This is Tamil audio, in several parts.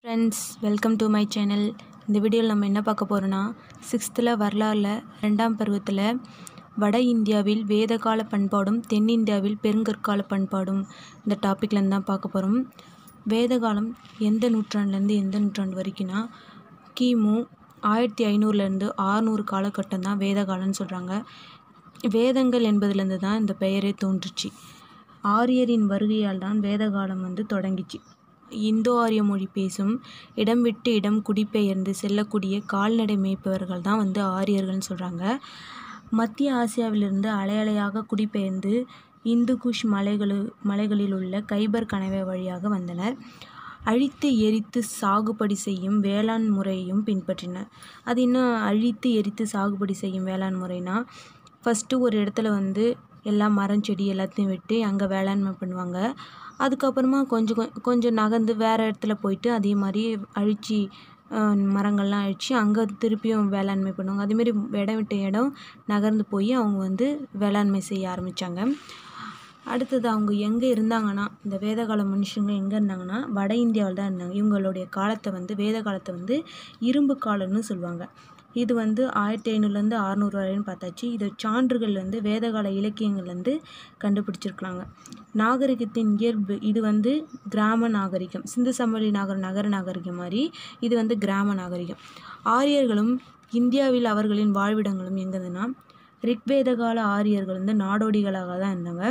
friends welcome to my channel இந்த வீடியோவில் நம்ம என்ன பார்க்க போகிறோன்னா சிக்ஸ்த்தில் வரலாறில் ரெண்டாம் பருவத்தில் வட இந்தியாவில் வேதகால பண்பாடும் தென்னிந்தியாவில் பெருங்கற்கால பண்பாடும் இந்த டாப்பிக்லேருந்து தான் பார்க்க போகிறோம் வேதகாலம் எந்த நூற்றாண்டுலேருந்து எந்த நூற்றாண்டு வரைக்கும்னா கிமு ஆயிரத்தி ஐநூறுலேருந்து ஆறுநூறு காலகட்டம் தான் வேதகாலம்னு சொல்கிறாங்க வேதங்கள் என்பதுலேருந்து தான் இந்த பெயரே தோன்றுச்சு ஆரியரின் வருகையால் தான் வேதகாலம் வந்து தொடங்கிச்சு இந்தோ ஆரிய மொழி பேசும் இடம் விட்டு இடம் குடிபெயர்ந்து செல்லக்கூடிய கால்நடை மேய்ப்பவர்கள் தான் வந்து ஆரியர்கள்னு சொல்கிறாங்க மத்திய ஆசியாவிலிருந்து அலையலையாக குடிபெயர்ந்து இந்து குஷ் மலைகளு மலைகளில் உள்ள கைபர் கணவை வழியாக வந்தனர் அழித்து எரித்து சாகுபடி செய்யும் வேளாண் முறையையும் பின்பற்றினர் அது இன்னும் அழித்து எரித்து சாகுபடி செய்யும் வேளாண் முறைனா ஃபஸ்ட்டு ஒரு இடத்துல வந்து எல்லா மரம் செடி எல்லாத்தையும் வெட்டி அங்கே வேளாண்மை பண்ணுவாங்க அதுக்கப்புறமா கொஞ்சம் கொ கொஞ்சம் நகர்ந்து வேறு இடத்துல போயிட்டு அதே மாதிரி அழித்து மரங்கள்லாம் அழித்து அங்கே திருப்பியும் வேளாண்மை பண்ணுவாங்க அதேமாரி இடம் விட்ட இடம் நகர்ந்து போய் அவங்க வந்து வேளாண்மை செய்ய ஆரம்பித்தாங்க அடுத்தது அவங்க எங்கே இருந்தாங்கன்னா இந்த வேதகால மனுஷங்க எங்கே இருந்தாங்கன்னா வட இந்தியாவில் தான் இருந்தாங்க இவங்களுடைய காலத்தை வந்து வேத காலத்தை வந்து இரும்பு காலம்னு சொல்லுவாங்க இது வந்து ஆயிரத்தி ஐநூறுலேருந்து அறநூறு வரைன்னு பார்த்தாச்சு இது சான்றுகள் வந்து வேதகால இலக்கியங்கள்லேருந்து கண்டுபிடிச்சிருக்காங்க நாகரிகத்தின் இயல்பு இது வந்து கிராம நாகரிகம் சிந்து சமவெளி நாகர நகர நாகரிகம் மாதிரி இது வந்து கிராம நாகரிகம் ஆரியர்களும் இந்தியாவில் அவர்களின் வாழ்விடங்களும் எங்கேருந்துன்னா ரிக்வேத கால ஆரியர்கள் வந்து நாடோடிகளாக தான் இருந்தாங்க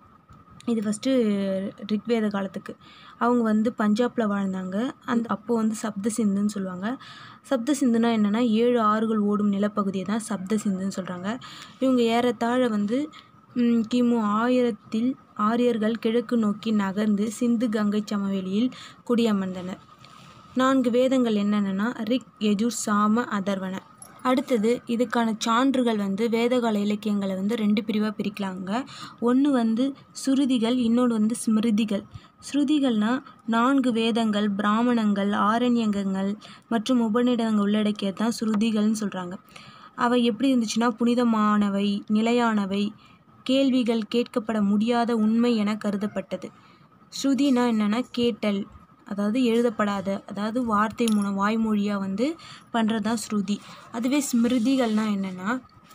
இது ஃபஸ்ட்டு ரிக்வேத காலத்துக்கு அவங்க வந்து பஞ்சாபில் வாழ்ந்தாங்க அந்த அப்போது வந்து சப்த சிந்துன்னு சொல்லுவாங்க சப்த சிந்துனா என்னென்னா ஏழு ஆறுகள் ஓடும் நிலப்பகுதியை தான் சப்த சிந்துன்னு சொல்கிறாங்க இவங்க ஏறத்தாழ வந்து கிமு ஆயிரத்தில் ஆரியர்கள் கிழக்கு நோக்கி நகர்ந்து சிந்து கங்கை சமவெளியில் குடியமர்ந்தனர் நான்கு வேதங்கள் என்னென்னா ரிக் யஜுர் சாம அதர்வன அடுத்தது இதுக்கான சான்றுகள் வந்து வேதகால இலக்கியங்களை வந்து ரெண்டு பிரிவாக பிரிக்கலாங்க ஒன்று வந்து சுருதிகள் இன்னொன்று வந்து ஸ்மிருதிகள் ஸ்ருதிகள்னால் நான்கு வேதங்கள் பிராமணங்கள் ஆரண்யகங்கள் மற்றும் உபநிடங்கள் உள்ளடக்கியது தான் ஸ்ருதிகள்னு சொல்கிறாங்க அவை எப்படி இருந்துச்சுன்னா புனிதமானவை நிலையானவை கேள்விகள் கேட்கப்பட முடியாத உண்மை என கருதப்பட்டது ஸ்ருதினா என்னென்னா கேட்டல் அதாவது எழுதப்படாத அதாவது வார்த்தை மூலம் வாய்மொழியாக வந்து பண்ணுறது தான் ஸ்ருதி அதுவே ஸ்மிருதிகள்னால் என்னென்னா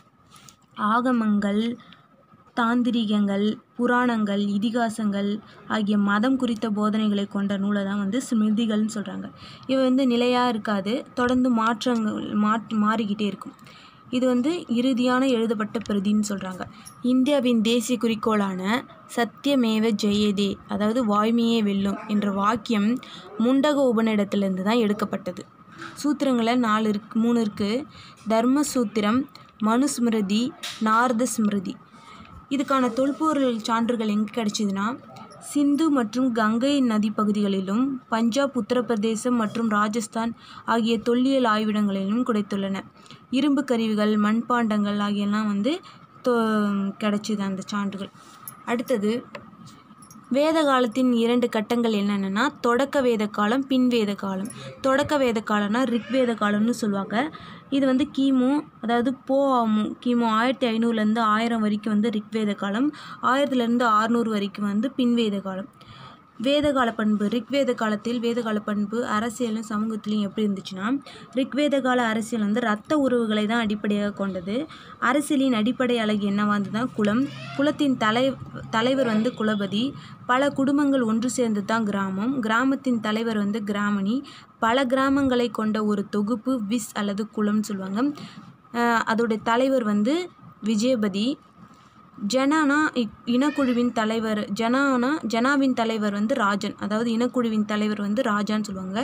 ஆகமங்கள் தாந்திரிகங்கள் புராணங்கள் இதிகாசங்கள் ஆகிய மதம் குறித்த போதனைகளை கொண்ட நூலை தான் வந்து ஸ்மிருதிகள்னு சொல்கிறாங்க இவை வந்து நிலையாக இருக்காது தொடர்ந்து மாற்றங்கள் மாட் மாறிக்கிட்டே இருக்கும் இது வந்து இறுதியான எழுதப்பட்ட பிரதின்னு சொல்கிறாங்க இந்தியாவின் தேசிய குறிக்கோளான சத்தியமேவ ஜெயதே அதாவது வாய்மையே வெல்லும் என்ற வாக்கியம் முண்டக உபநிடத்திலிருந்து தான் எடுக்கப்பட்டது சூத்திரங்களை நாலு இருக்கு மூணு இருக்குது தர்ம சூத்திரம் மனுஸ்மிருதி நாரத ஸ்மிருதி இதுக்கான தொல்பொருள் சான்றுகள் எங்கே கிடைச்சிதுன்னா சிந்து மற்றும் கங்கை நதி பகுதிகளிலும் பஞ்சாப் உத்தரப்பிரதேசம் மற்றும் ராஜஸ்தான் ஆகிய தொல்லியல் ஆய்விடங்களிலும் கிடைத்துள்ளன இரும்பு கருவிகள் மண்பாண்டங்கள் ஆகியெல்லாம் வந்து தொ கிடைச்சிது அந்த சான்றுகள் அடுத்தது வேத காலத்தின் இரண்டு கட்டங்கள் என்னென்னா தொடக்க வேத காலம் பின் வேத காலம் தொடக்க வேத காலம்னா ரிக்வேத காலம்னு சொல்லுவாங்க இது வந்து கிமு அதாவது போ கிமு ஆயிரத்தி ஐநூறுலேருந்து ஆயிரம் வரைக்கும் வந்து ரிக்வேத காலம் ஆயிரத்துலேருந்து ஆறுநூறு வரைக்கும் வந்து பின்வேத காலம் வேதகால பண்பு ரிக்வேத காலத்தில் வேதகால பண்பு அரசியலும் சமூகத்திலையும் எப்படி இருந்துச்சுன்னா ரிக்வேத கால அரசியல் வந்து ரத்த உறவுகளை தான் அடிப்படையாக கொண்டது அரசியலின் அடிப்படை அழகு என்னவா இருந்ததுன்னா குலம் குலத்தின் தலை தலைவர் வந்து குலபதி பல குடும்பங்கள் ஒன்று சேர்ந்து தான் கிராமம் கிராமத்தின் தலைவர் வந்து கிராமணி பல கிராமங்களை கொண்ட ஒரு தொகுப்பு விஸ் அல்லது குலம்னு சொல்லுவாங்க அதோடைய தலைவர் வந்து விஜயபதி ஜனானா இனக்குழுவின் தலைவர் ஜனானா ஜனாவின் தலைவர் வந்து ராஜன் அதாவது இனக்குழுவின் தலைவர் வந்து ராஜான்னு சொல்லுவாங்க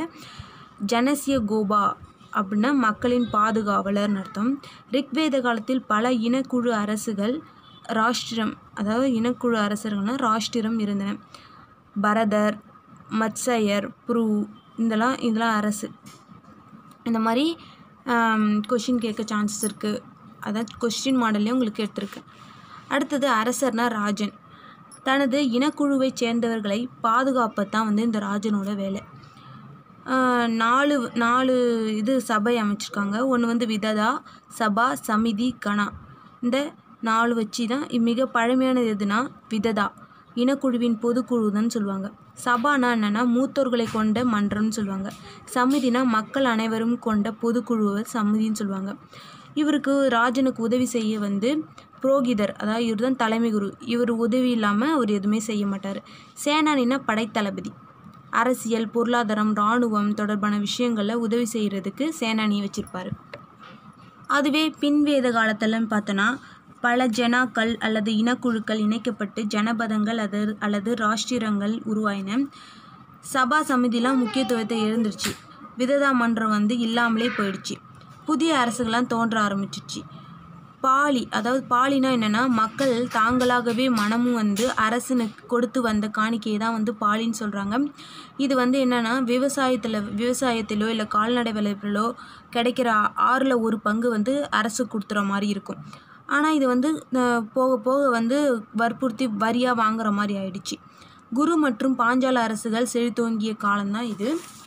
ஜனசிய கோபா அப்படின்னா மக்களின் பாதுகாவலர்னு அர்த்தம் ரிக்வேத காலத்தில் பல இனக்குழு அரசுகள் ராஷ்டிரம் அதாவது இனக்குழு அரசர்கள்னால் ராஷ்டிரம் இருந்தன பரதர் மத்சயர் புரு இதெல்லாம் இதெல்லாம் அரசு இந்த மாதிரி கொஷின் கேட்க சான்சஸ் இருக்குது அதான் கொஸ்டின் மாடல்லே உங்களுக்கு எடுத்திருக்கு அடுத்தது அரசர்னா ராஜன் தனது இனக்குழுவைச் சேர்ந்தவர்களை பாதுகாப்பது தான் வந்து இந்த ராஜனோட வேலை நாலு நாலு இது சபை அமைச்சிருக்காங்க ஒன்று வந்து விததா சபா சமிதி கணா இந்த நாலு வச்சு தான் மிக பழமையானது எதுனா விததா இனக்குழுவின் பொதுக்குழுன்னு சொல்லுவாங்க சபானா என்னென்னா மூத்தோர்களை கொண்ட மன்றம்னு சொல்லுவாங்க சமிதினா மக்கள் அனைவரும் கொண்ட பொதுக்குழுவை சமிதின்னு சொல்லுவாங்க இவருக்கு ராஜனுக்கு உதவி செய்ய வந்து புரோகிதர் அதாவது இவர் தான் தலைமை குரு இவர் உதவி இல்லாமல் அவர் எதுவுமே செய்ய மாட்டார் சேனானினா படைத்தளபதி அரசியல் பொருளாதாரம் இராணுவம் தொடர்பான விஷயங்களில் உதவி செய்கிறதுக்கு சேனானியை வச்சுருப்பார் அதுவே பின்வேத காலத்தில்னு பார்த்தோன்னா பல ஜனாக்கள் அல்லது இனக்குழுக்கள் இணைக்கப்பட்டு ஜனபதங்கள் அது அல்லது ராஷ்டிரங்கள் உருவாயின சபா சமிதிலாம் முக்கியத்துவத்தை எழுந்துருச்சு விததா மன்றம் வந்து இல்லாமலே போயிடுச்சு புதிய அரசுகள்லாம் தோன்ற ஆரம்பிச்சிச்சு பாலி அதாவது பாலினா என்னென்னா மக்கள் தாங்களாகவே மனமும் வந்து அரசனுக்கு கொடுத்து வந்த காணிக்கையை தான் வந்து பாலின்னு சொல்கிறாங்க இது வந்து என்னென்னா விவசாயத்தில் விவசாயத்திலோ இல்லை கால்நடை வளர்ப்பிலோ கிடைக்கிற ஆறில் ஒரு பங்கு வந்து அரசு கொடுத்துற மாதிரி இருக்கும் ஆனால் இது வந்து அஹ், போக போக வந்து வற்புறுத்தி வரியாக வாங்குற மாதிரி ஆயிடுச்சு குரு மற்றும் பாஞ்சால அரசுகள் செழித்தோங்கிய காலம்தான் இது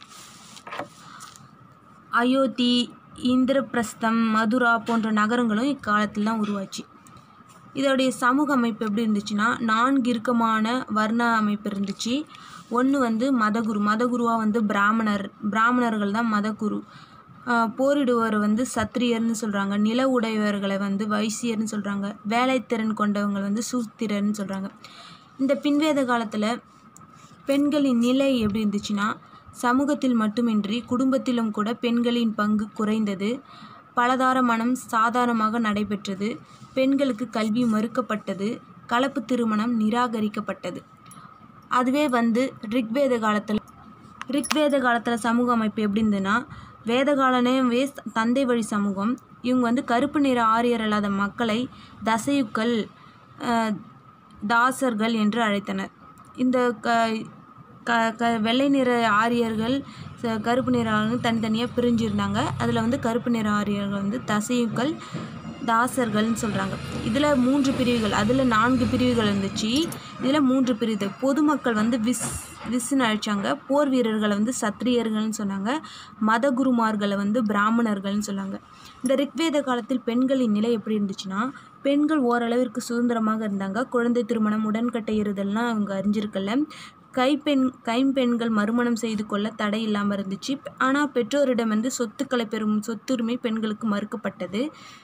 அயோத்தி இந்திரபிரஸ்தம் மதுரா போன்ற நகரங்களும் இக்காலத்தில் தான் உருவாச்சு இதோடைய சமூக அமைப்பு எப்படி இருந்துச்சுன்னா நான்கு இறுக்கமான வர்ண அமைப்பு இருந்துச்சு ஒன்று வந்து மதகுரு மதகுருவாக வந்து பிராமணர் பிராமணர்கள் தான் மதகுரு ஆஹ் போரிடுவர் வந்து சத்திரியர்னு சொல்கிறாங்க நில உடையவர்களை வந்து வைசியர்னு சொல்கிறாங்க வேலைத்திறன் கொண்டவங்க வந்து சூத்திரர்னு சொல்கிறாங்க இந்த பின்வேத காலத்தில் பெண்களின் நிலை எப்படி இருந்துச்சுன்னா சமூகத்தில் மட்டுமின்றி குடும்பத்திலும் கூட பெண்களின் பங்கு குறைந்தது பலதார மனம் சாதாரணமாக நடைபெற்றது பெண்களுக்கு கல்வி மறுக்கப்பட்டது கலப்பு திருமணம் நிராகரிக்கப்பட்டது அதுவே வந்து ரிக்வேத காலத்தில் ரிக்வேத காலத்தில் சமூக அமைப்பு எப்படி இருந்ததுன்னா வேதகாலனே வேஸ் தந்தை வழி சமூகம் இவங்க வந்து கருப்பு நிற ஆரியர் அல்லாத மக்களை தசையுக்கள் அஹ், தாசர்கள் என்று அழைத்தனர் இந்த க க க வெள்ளை நிற ஆரியர்கள் ச- கருப்பு நிற ஆரியர்கள் தனித்தனியாக பிரிஞ்சிருந்தாங்க அதில் வந்து கருப்பு நிற ஆரியர்கள் வந்து தசையுக்கள் தாசர்கள்னு சொல்கிறாங்க இதில் மூன்று பிரிவுகள் அதில் நான்கு பிரிவுகள் இருந்துச்சு இதில் மூன்று பிரிவு பொதுமக்கள் வந்து விஸ் விஸ்ன்னு அழைச்சாங்க போர் வீரர்களை வந்து சத்திரியர்கள்னு சொன்னாங்க மதகுருமார்களை வந்து பிராமணர்கள்னு சொன்னாங்க இந்த ரிக்வேத காலத்தில் பெண்களின் நிலை எப்படி இருந்துச்சுன்னா பெண்கள் ஓரளவிற்கு சுதந்திரமாக இருந்தாங்க குழந்தை திருமணம் உடன்கட்டை இருதல்லாம் அவங்க அறிஞ்சிருக்கல கைப்பெண் கைம்பெண்கள் மறுமணம் செய்து கொள்ள தடை இல்லாமல் இருந்துச்சு ஆனால் பெற்றோரிடம் வந்து சொத்துக்களை பெறும் சொத்துரிமை பெண்களுக்கு மறுக்கப்பட்டது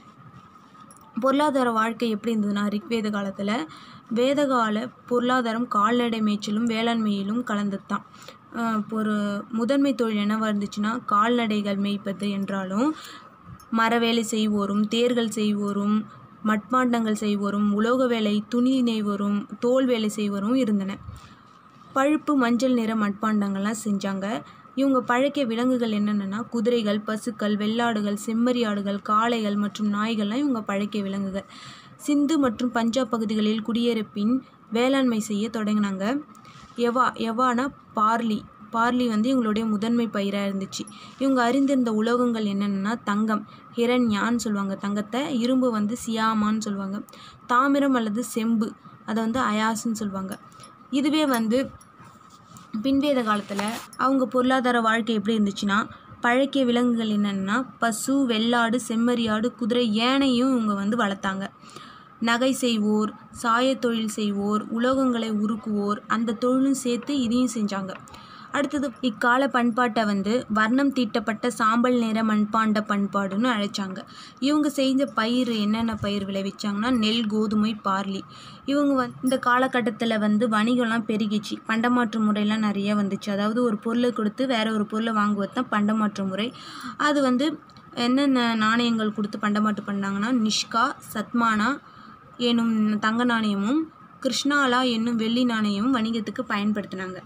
பொருளாதார வாழ்க்கை எப்படி இருந்ததுன்னா ரிக்வேத காலத்தில் வேதகால பொருளாதாரம் கால்நடை மேய்ச்சலும் வேளாண்மையிலும் கலந்தது தான் இப்போ ஒரு முதன்மை தொழில் என்னவா இருந்துச்சுன்னா கால்நடைகள் மேய்ப்பது என்றாலும் மரவேலை செய்வோரும் தேர்கள் செய்வோரும் மட்பாண்டங்கள் செய்வோரும் உலோக வேலை துணி நெய்வோரும் தோல் வேலை செய்வோரும் இருந்தன பழுப்பு மஞ்சள் நிற மட்பாண்டங்கள்லாம் செஞ்சாங்க இவங்க பழக்கிய விலங்குகள் என்னென்னா குதிரைகள் பசுக்கள் வெள்ளாடுகள் செம்மறியாடுகள் காளைகள் மற்றும் நாய்கள்லாம் இவங்க பழக்கிய விலங்குகள் சிந்து மற்றும் பஞ்சாப் பகுதிகளில் குடியேற பின் வேளாண்மை செய்ய தொடங்கினாங்க எவா எவானா பார்லி பார்லி வந்து இவங்களுடைய முதன்மை பயிராக இருந்துச்சு இவங்க அறிந்திருந்த உலோகங்கள் என்னென்னா தங்கம் ஹிரண்யான்னு சொல்லுவாங்க தங்கத்தை இரும்பு வந்து சியாமான்னு சொல்லுவாங்க தாமிரம் அல்லது செம்பு அதை வந்து அயாஸ்ன்னு சொல்லுவாங்க இதுவே வந்து பின்வேத காலத்தில் அவங்க பொருளாதார வாழ்க்கை எப்படி இருந்துச்சுன்னா பழக்கிய விலங்குகள் என்னென்னா பசு வெள்ளாடு செம்மறியாடு குதிரை ஏனையும் இவங்க வந்து வளர்த்தாங்க நகை செய்வோர் சாயத் தொழில் செய்வோர் உலோகங்களை உருக்குவோர் அந்த தொழிலும் சேர்த்து இதையும் செஞ்சாங்க அடுத்தது இக்கால பண்பாட்டை வந்து வர்ணம் தீட்டப்பட்ட சாம்பல் நிற மண்பாண்ட பண்பாடுன்னு அழைச்சாங்க இவங்க செஞ்ச பயிர் என்னென்ன பயிர் விளைவிச்சாங்கன்னா நெல் கோதுமை பார்லி இவங்க வந்து இந்த காலகட்டத்தில் வந்து வணிகம்லாம் பெருகிச்சு பண்டமாற்று முறையெல்லாம் நிறைய வந்துச்சு அதாவது ஒரு பொருளை கொடுத்து வேற ஒரு பொருளை வாங்குவது தான் பண்டமாற்று முறை அது வந்து என்னென்ன நாணயங்கள் கொடுத்து பண்டமாற்று பண்ணாங்கன்னா நிஷ்கா சத்மானா எனும் தங்க நாணயமும் கிருஷ்ணாலா என்னும் வெள்ளி நாணயமும் வணிகத்துக்கு பயன்படுத்தினாங்க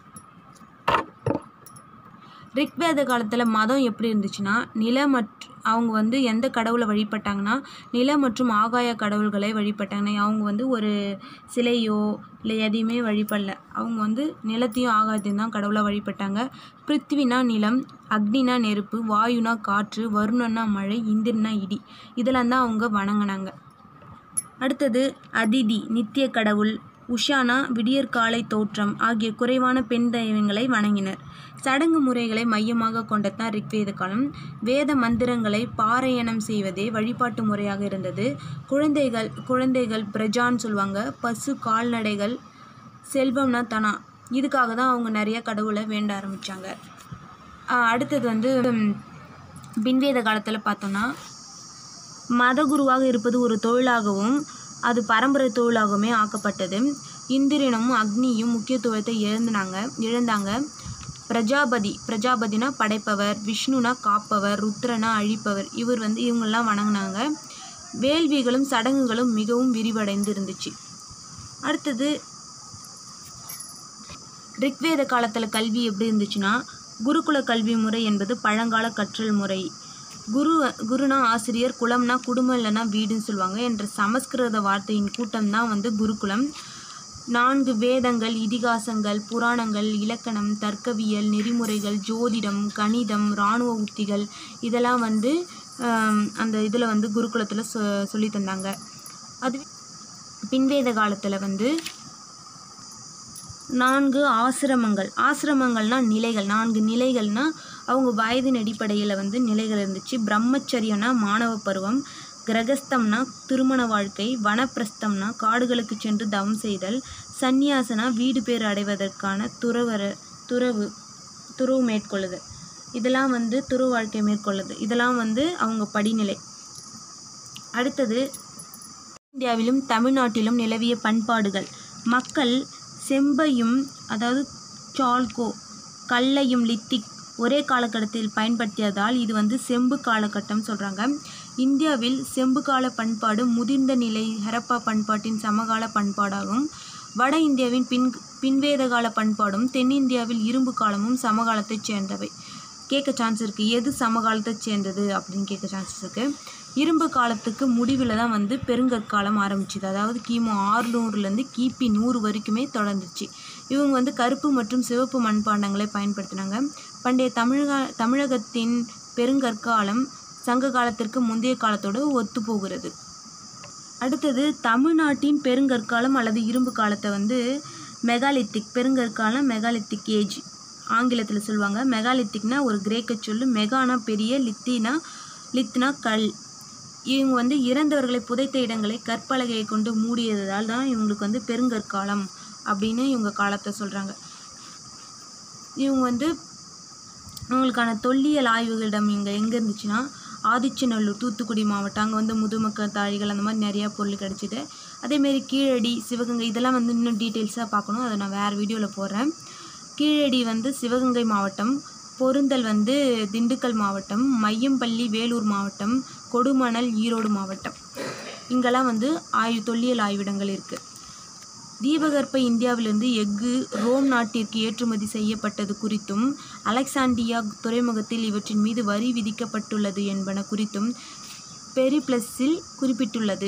ரிக்வேத காலத்தில் மதம் எப்படி இருந்துச்சுன்னா நில மற்றும் அவங்க வந்து எந்த கடவுளை வழிபட்டாங்கன்னா நில மற்றும் ஆகாய கடவுள்களை வழிபட்டாங்க அவங்க வந்து ஒரு சிலையோ இல்லை எதையுமே வழிபடல அவங்க வந்து நிலத்தையும் ஆகாயத்தையும் தான் கடவுளாக வழிபட்டாங்க பிருத்திவினா நிலம் அக்னினா நெருப்பு வாயுனா காற்று வருணன்னா மழை இந்திரனா இடி இதெல்லாம் தான் அவங்க வணங்கினாங்க அடுத்தது அதிதி நித்திய கடவுள் உஷானா விடியற்காலை தோற்றம் ஆகிய குறைவான பெண் தெய்வங்களை வணங்கினர் சடங்கு முறைகளை மையமாக கொண்டதான் ரிக்வேத காலம் வேத மந்திரங்களை பாராயணம் செய்வதே வழிபாட்டு முறையாக இருந்தது குழந்தைகள் குழந்தைகள் பிரஜான்னு சொல்லுவாங்க பசு கால்நடைகள் செல்வம்னா தனா இதுக்காக தான் அவங்க நிறைய கடவுளை வேண்ட ஆரம்பித்தாங்க அடுத்தது வந்து ம், பின்வேத காலத்தில் பார்த்தோன்னா மதகுருவாக இருப்பது ஒரு தொழிலாகவும் அது பரம்பரை தொழிலாகவுமே ஆக்கப்பட்டது இந்திரனும் அக்னியும் முக்கியத்துவத்தை இழந்தாங்க இழந்தாங்க பிரஜாபதி பிரஜாபதினா படைப்பவர் விஷ்ணுனா காப்பவர் ருத்ரனா அழிப்பவர் இவர் வந்து இவங்கெல்லாம் வணங்கினாங்க வேள்விகளும் சடங்குகளும் மிகவும் விரிவடைந்து இருந்துச்சு அடுத்தது ரிக்வேத காலத்தில் கல்வி எப்படி இருந்துச்சுன்னா குருகுல கல்வி முறை என்பது பழங்கால கற்றல் முறை குரு குருனா ஆசிரியர் குலம்னா குடும்பம் இல்லைன்னா வீடுன்னு சொல்லுவாங்க என்ற சமஸ்கிருத வார்த்தையின் கூட்டம் தான் வந்து குருகுலம் நான்கு வேதங்கள் இதிகாசங்கள் புராணங்கள் இலக்கணம் தர்க்கவியல் நெறிமுறைகள் ஜோதிடம் கணிதம் இராணுவ உத்திகள் இதெல்லாம் வந்து ஆம், அந்த இதில் வந்து குருகுலத்தில் சொ சொல்லி தந்தாங்க அது பின்வேத காலத்தில் வந்து நான்கு ஆசிரமங்கள் ஆசிரமங்கள்னா நிலைகள் நான்கு நிலைகள்னா அவங்க வயதின் அடிப்படையில் வந்து நிலைகள் இருந்துச்சு பிரம்மச்சரியம்னா மாணவ பருவம் கிரகஸ்தம்னா திருமண வாழ்க்கை வனப்பிரஸ்தம்னா காடுகளுக்கு சென்று தவம் செய்தல் சந்நியாசனா வீடு பேர் அடைவதற்கான துறவர துறவு துறவு மேற்கொள்ளுது இதெல்லாம் வந்து துறவு வாழ்க்கை மேற்கொள்ளுது இதெல்லாம் வந்து அவங்க படிநிலை அடுத்தது இந்தியாவிலும் தமிழ்நாட்டிலும் நிலவிய பண்பாடுகள் மக்கள் செம்பையும் அதாவது சால்கோ கல்லையும் லித்திக் ஒரே காலகட்டத்தில் பயன்படுத்தியதால் இது வந்து செம்பு காலகட்டம் சொல்கிறாங்க இந்தியாவில் செம்பு கால பண்பாடு முதிர்ந்த நிலை ஹரப்பா பண்பாட்டின் சமகால பண்பாடாகும் வட இந்தியாவின் பின் பின்வேத கால பண்பாடும் தென்னிந்தியாவில் இரும்பு காலமும் சமகாலத்தைச் சேர்ந்தவை கேட்க சான்ஸ் இருக்குது எது சமகாலத்தைச் சேர்ந்தது அப்படின்னு கேட்க சான்சஸ் இருக்குது இரும்பு காலத்துக்கு முடிவில் தான் வந்து பெருங்கற்காலம் ஆரம்பிச்சுது அதாவது கிமு ஆறுநூறுலேருந்து கிபி நூறு வரைக்குமே தொடர்ந்துச்சு இவங்க வந்து கருப்பு மற்றும் சிவப்பு மண்பாண்டங்களை பயன்படுத்தினாங்க பண்டைய தமிழக தமிழகத்தின் பெருங்கற்காலம் சங்க காலத்திற்கு முந்தைய காலத்தோடு ஒத்துப்போகிறது அடுத்தது தமிழ்நாட்டின் பெருங்கற்காலம் அல்லது இரும்பு காலத்தை வந்து மெகாலித்திக் பெருங்கற்காலம் மெகாலித்திக் ஏஜ் ஆங்கிலத்தில் சொல்லுவாங்க மெகாலித்திக்னா ஒரு கிரேக்க சொல்லு மெகானா பெரிய லித்தினா லித்னா கல் இவங்க வந்து இறந்தவர்களை புதைத்த இடங்களை கற்பலகையை கொண்டு மூடியதால் தான் இவங்களுக்கு வந்து பெருங்கற்காலம் அப்படின்னு இவங்க காலத்தை சொல்கிறாங்க இவங்க வந்து அவங்களுக்கான தொல்லியல் ஆய்வுகளிடம் இங்கே எங்கே இருந்துச்சுன்னா ஆதிச்சநல்லூர் தூத்துக்குடி மாவட்டம் அங்கே வந்து முதுமக்கள் தாழிகள் அந்த மாதிரி நிறையா பொருள் கிடச்சிது அதேமாரி கீழடி சிவகங்கை இதெல்லாம் வந்து இன்னும் டீட்டெயில்ஸாக பார்க்கணும் அதை நான் வேறு வீடியோவில் போடுறேன் கீழடி வந்து சிவகங்கை மாவட்டம் பொருந்தல் வந்து திண்டுக்கல் மாவட்டம் மையம்பள்ளி வேலூர் மாவட்டம் கொடுமணல் ஈரோடு மாவட்டம் இங்கெல்லாம் வந்து ஆய்வு தொல்லியல் ஆய்விடங்கள் இருக்குது தீபகற்ப இந்தியாவிலிருந்து எஃகு ரோம் நாட்டிற்கு ஏற்றுமதி செய்யப்பட்டது குறித்தும் அலெக்சாண்டியா துறைமுகத்தில் இவற்றின் மீது வரி விதிக்கப்பட்டுள்ளது என்பன குறித்தும் பெரிப்ளஸில் குறிப்பிட்டுள்ளது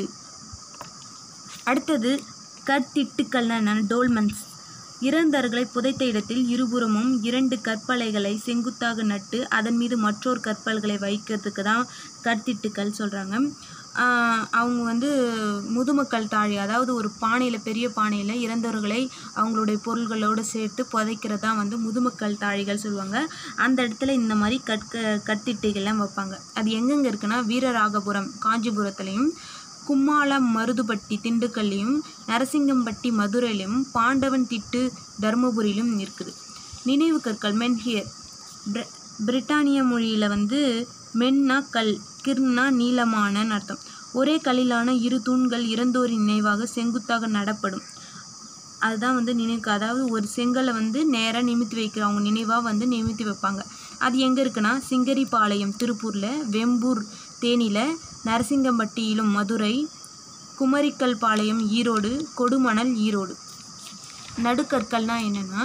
அடுத்தது கற்திட்டுக்கள்னா என்னன்னா டோல்மன்ஸ் இறந்தவர்களை புதைத்த இடத்தில் இருபுறமும் இரண்டு கற்பலைகளை செங்குத்தாக நட்டு அதன் மீது மற்றொரு கற்பல்களை வைக்கிறதுக்கு தான் கற்திட்டுக்கள் சொல்கிறாங்க அவங்க வந்து முதுமக்கள் தாழி அதாவது ஒரு பானையில் பெரிய பானையில் இறந்தவர்களை அவங்களுடைய பொருள்களோடு சேர்த்து புதைக்கிறது தான் வந்து முதுமக்கள் தாழிகள் சொல்லுவாங்க அந்த இடத்துல இந்த மாதிரி கற்க கற்திட்டுகள்லாம் வைப்பாங்க அது எங்கெங்கே இருக்குன்னா வீரராகபுரம் காஞ்சிபுரத்துலேயும் கும்மாளம் மருதுபட்டி திண்டுக்கல்லையும் நரசிங்கம்பட்டி மதுரையிலும் பாண்டவன் திட்டு தருமபுரியிலும் இருக்குது நினைவு கற்கள் மென்ஹியர் பிர- பிரிட்டானிய மொழியில் வந்து மென்னா கல் கிர்னா நீளமானன்னு அர்த்தம் ஒரே கல்லிலான இரு தூண்கள் இறந்தோரின் நினைவாக செங்குத்தாக நடப்படும் அதுதான் வந்து நினைவு அதாவது ஒரு செங்கலை வந்து நேராக நிமித்தி வைக்கிறவங்க நினைவாக வந்து நிமித்தி வைப்பாங்க அது எங்கே இருக்குன்னா சிங்கரிபாளையம் திருப்பூரில் வெம்பூர் தேனியில் நரசிங்கம்பட்டியிலும் மதுரை குமரிக்கல் பாளையம் ஈரோடு கொடுமணல் ஈரோடு நடுக்கற்கள்னால் என்னென்னா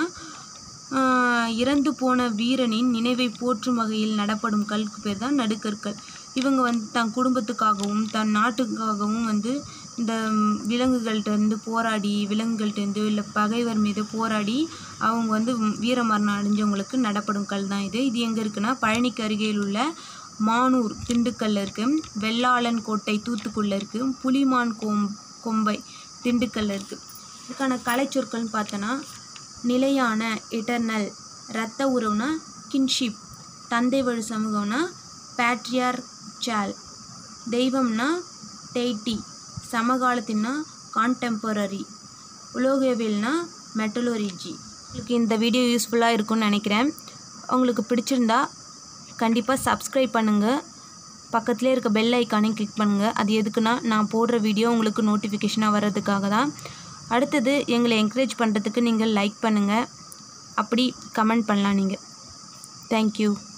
இறந்து போன வீரனின் நினைவை போற்றும் வகையில் நடப்படும் கல்க்கு பேர் தான் நடுக்கற்கள் இவங்க வந்து தன் குடும்பத்துக்காகவும் தன் நாட்டுக்காகவும் வந்து இந்த ம், விலங்குகள்ட்ட இருந்து போராடி விலங்குகள்ட்ட இருந்து இல்லை பகைவர் மீது போராடி அவங்க வந்து ம், வீரமரணம் அடைஞ்சவங்களுக்கு நடப்படும் கல் தான் இது இது எங்கே இருக்குன்னா பழனிக்கு அருகில் உள்ள மானூர் திண்டுக்கல்ல இருக்கு வெள்ளாளன் கோட்டை தூத்துக்குள்ள இருக்கு புலிமான் கோம் கொம்பை திண்டுக்கல்ல இருக்கு இதுக்கான கலைச்சொற்கள்னு பார்த்தோன்னா நிலையான எட்டர்னல் இரத்த உறவுனா கின்ஷிப் தந்தை வழி சமூகம்னா பேட்ரியார் சால் தெய்வம்னா டெய்டி சமகாலத்தின்னா கான்டெம்பரரி உலோகவியல்னா மெட்டலோரிஜி உங்களுக்கு இந்த வீடியோ யூஸ்ஃபுல்லாக இருக்கும்னு நினைக்கிறேன் உங்களுக்கு பிடிச்சிருந்தா கண்டிப்பாக சப்ஸ்கிரைப் பண்ணுங்கள் பக்கத்துலேயே இருக்க பெல் ஐக்கானையும் கிளிக் பண்ணுங்கள் அது எதுக்குன்னா நான் போடுற வீடியோ உங்களுக்கு நோட்டிஃபிகேஷனாக வர்றதுக்காக தான் அடுத்தது எங்களை என்கரேஜ் பண்ணுறதுக்கு நீங்கள் லைக் பண்ணுங்கள் அப்படி கமெண்ட் பண்ணலாம் நீங்கள் தேங்க்யூ